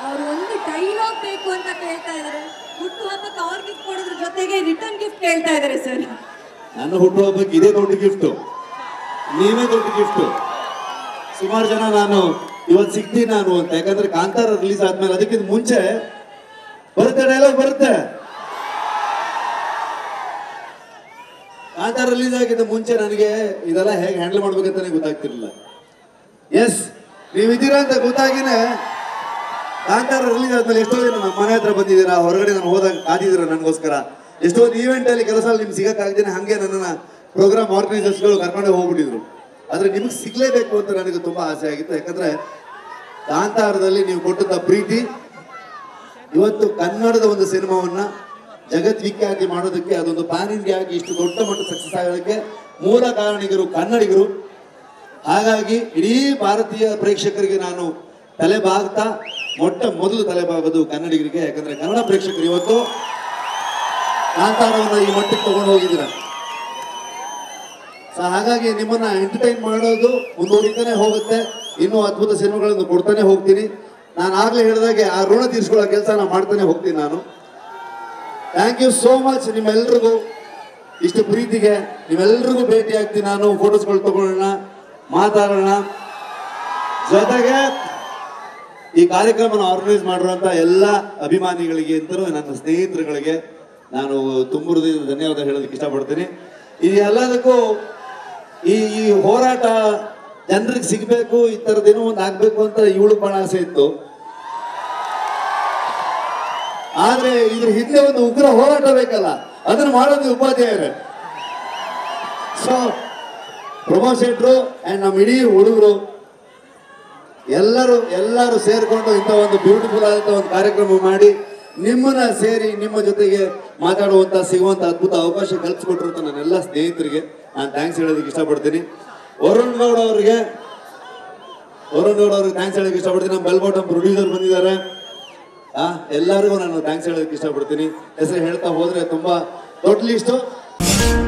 ಅವರು ಒಂದು ಡೈಲಾಗ್ ಬೇಕು ಅಂತ ಕೇಳ್ತಾ ಇದ್ದಾರೆ ಹುಟ್ಟುಹಬ್ಬಕ್ಕೆ ಅವ್ರ ಗಿಫ್ಟ್ ಕೊಡೋದ್ರ ಜೊತೆಗೆ ರಿಟರ್ನ್ ಗಿಫ್ಟ್ ಕೇಳ್ತಾ ಇದ್ದಾರೆ ಸರ್ ನನ್ನ ಹುಟ್ಟುಹಬ್ಬಕ್ಕೆ ಇದೇ ದೊಡ್ಡ ಗಿಫ್ಟು ನೀವೇ ದೊಡ್ಡ ಗಿಫ್ಟು ಸುಮಾರು ಜನ ನಾನು ಇವತ್ತು ಸಿಗ್ತೀನಿ ನಾನು ಅಂತ ಯಾಕಂದ್ರೆ ಕಾಂತಾರ ರಿಲೀಸ್ ಆದ್ಮೇಲೆ ಅದಕ್ಕಿಂತ ಮುಂಚೆ ಬರುತ್ತೆ ಡೈಲಾಗ್ ಬರುತ್ತೆ ಕಾಂತಾರ ರಿಲೀಸ್ ಆಗಿದ್ದ ಮುಂಚೆ ನನಗೆ ಇದೆಲ್ಲ ಹೇಗೆ ಹ್ಯಾಂಡಲ್ ಮಾಡ್ಬೇಕಂತಾನೆ ಗೊತ್ತಾಗ್ತಿರ್ಲಿಲ್ಲ ಎಸ್ ನೀವಿದ್ದೀರಾ ಅಂತ ಗೊತ್ತಾಗಿನೇ ಕಾಂತಾರ ರಿಲೀಸ್ ಆದ್ಮೇಲೆ ಎಷ್ಟೋ ಜನ ನಮ್ಮ ಮನೆ ಹತ್ರ ಬಂದಿದ್ದೀರಾ ಹೊರಗಡೆ ನಾನು ಹೋದಾಗ ಕಾದಿದ್ದೀರಾ ನನಗೋಸ್ಕರ ಎಷ್ಟೊಂದು ಈವೆಂಟ್ ಅಲ್ಲಿ ಕೆಲಸ ನಿಮ್ಗೆ ಸಿಗಕ್ಕಾಗ್ದೇನೆ ಹಂಗೆ ನನ್ನನ್ನ ಪ್ರೋಗ್ರಾಮ್ ಆರ್ಗನೈಸರ್ಸ್ಗಳು ಕರ್ಕೊಂಡು ಹೋಗ್ಬಿಟ್ಟಿದ್ರು ಆದ್ರೆ ನಿಮಗೆ ಸಿಗ್ಲೇಬೇಕು ಅಂತ ನನಗೆ ತುಂಬಾ ಆಸೆ ಆಗಿತ್ತು ಯಾಕಂದ್ರೆ ಕಾಂತಾರದಲ್ಲಿ ನೀವು ಕೊಟ್ಟಂತ ಪ್ರೀತಿ ಇವತ್ತು ಕನ್ನಡದ ಒಂದು ಸಿನಿಮಾವನ್ನ ಜಗದ್ವಿಖ್ಯಾತಿ ಮಾಡೋದಕ್ಕೆ ಅದೊಂದು ಪ್ಯಾನ್ ಇಂಡಿಯಾ ಆಗಿ ಇಷ್ಟು ದೊಡ್ಡ ಮಟ್ಟ ಸಕ್ಸಸ್ ಆಗೋದಕ್ಕೆ ಮೂಲ ಕಾರಣಿಗರು ಕನ್ನಡಿಗರು ಹಾಗಾಗಿ ಇಡೀ ಭಾರತೀಯ ಪ್ರೇಕ್ಷಕರಿಗೆ ನಾನು ತಲೆ ಬಾಗ್ತಾ ಮೊಟ್ಟ ಮೊದಲು ತಲೆ ಬಾಗೋದು ಕನ್ನಡಿಗರಿಗೆ ಯಾಕಂದ್ರೆ ಕನ್ನಡ ಪ್ರೇಕ್ಷಕರು ಇವತ್ತು ಕಾಂತಾರವನ್ನು ಈ ಮಟ್ಟಕ್ಕೆ ತಗೊಂಡು ಹೋಗಿದ್ದೀರ ಸೊ ಹಾಗಾಗಿ ನಿಮ್ಮನ್ನ ಎಂಟರ್ಟೈನ್ ಮಾಡೋದು ಮುಂದುವರಿತಾನೆ ಹೋಗುತ್ತೆ ಇನ್ನೂ ಅದ್ಭುತ ಸಿನಿಮಾಗಳನ್ನು ಕೊಡ್ತಾನೆ ಹೋಗ್ತೀನಿ ನಾನು ಆಗ್ಲೇ ಹೇಳಿದಾಗೆ ಆ ಋಣ ತೀರಿಸ್ಕೊಳ್ಳೋ ಕೆಲಸ ನಾನು ಮಾಡ್ತಾನೆ ಹೋಗ್ತೀನಿ ನಾನು ಥ್ಯಾಂಕ್ ಯು ಸೋ ಮಚ್ ನಿಮ್ಮೆಲ್ರಿಗೂ ಇಷ್ಟು ಪ್ರೀತಿಗೆ ನಿಮ್ಮೆಲ್ರಿಗೂ ಭೇಟಿ ಆಗ್ತೀನಿ ನಾನು ಫೋಟೋಸ್ಗಳು ತಗೊಳ್ಳೋಣ ಮಾತಾಡೋಣ ಜೊತೆಗೆ ಈ ಕಾರ್ಯಕ್ರಮನ ಆರ್ಗನೈಸ್ ಮಾಡಿರುವಂತ ಎಲ್ಲ ಅಭಿಮಾನಿಗಳಿಗೆ ಅಂತಲೂ ನನ್ನ ಸ್ನೇಹಿತರುಗಳಿಗೆ ನಾನು ತುಂಬ ಹೃದಯದ ಧನ್ಯವಾದ ಹೇಳೋದಕ್ಕೆ ಇಷ್ಟಪಡ್ತೀನಿ ಈ ಎಲ್ಲದಕ್ಕೂ ಈ ಈ ಹೋರಾಟ ಜನರಿಗೆ ಸಿಗ್ಬೇಕು ಈ ಥರದ್ದೇನೋ ಒಂದು ಆಗ್ಬೇಕು ಅಂತ ಇವಳು ಬಹಳ ಆಸೆ ಇತ್ತು ಆದ್ರೆ ಇದ್ರ ಹಿಂದೆ ಒಂದು ಉಗ್ರ ಹೋರಾಟ ಬೇಕಲ್ಲ ಅದನ್ನು ಮಾಡೋದು ಉಪಾಧ್ಯಾಯರೇ ಸೊ ಪ್ರಮೋದ್ ಶೆಟ್ರು ಅಂಡ್ ನಮ್ಮ ಇಡೀ ಹುಡುಗರು ಎಲ್ಲರೂ ಎಲ್ಲರೂ ಸೇರ್ಕೊಂಡು ಇಂಥ ಒಂದು ಬ್ಯೂಟಿಫುಲ್ ಆದಂತ ಒಂದು ಕಾರ್ಯಕ್ರಮ ಮಾಡಿ ನಿಮ್ಮನ್ನ ಸೇರಿ ನಿಮ್ಮ ಜೊತೆಗೆ ಮಾತಾಡುವಂತ ಸಿಗುವಂತ ಅದ್ಭುತ ಅವಕಾಶ ಕಲ್ಪಿಸ್ಕೊಟ್ರಂತ ನನ್ನ ಎಲ್ಲ ಸ್ನೇಹಿತರಿಗೆ ನಾನು ಥ್ಯಾಂಕ್ಸ್ ಹೇಳೋದಕ್ಕೆ ಇಷ್ಟಪಡ್ತೀನಿ ವರುಣ್ ಗೌಡ್ ಅವರಿಗೆ ವರುಣ್ ಗೌಡ್ ಅವ್ರಿಗೆ ಥ್ಯಾಂಕ್ಸ್ ಹೇಳೋದಕ್ಕೆ ಇಷ್ಟಪಡ್ತೀನಿ ನಮ್ಮ ಬೆಲ್ಬಾಟಮ್ ಪ್ರೊಡ್ಯೂಸರ್ ಬಂದಿದ್ದಾರೆ ಆ ಎಲ್ಲರಿಗೂ ನಾನು ಥ್ಯಾಂಕ್ಸ್ ಹೇಳೋದಕ್ಕೆ ಇಷ್ಟಪಡ್ತೀನಿ ಹೆಸರು ಹೇಳ್ತಾ ಹೋದ್ರೆ ತುಂಬಾ ದೊಡ್ಡ ಲಿಸ್ಟು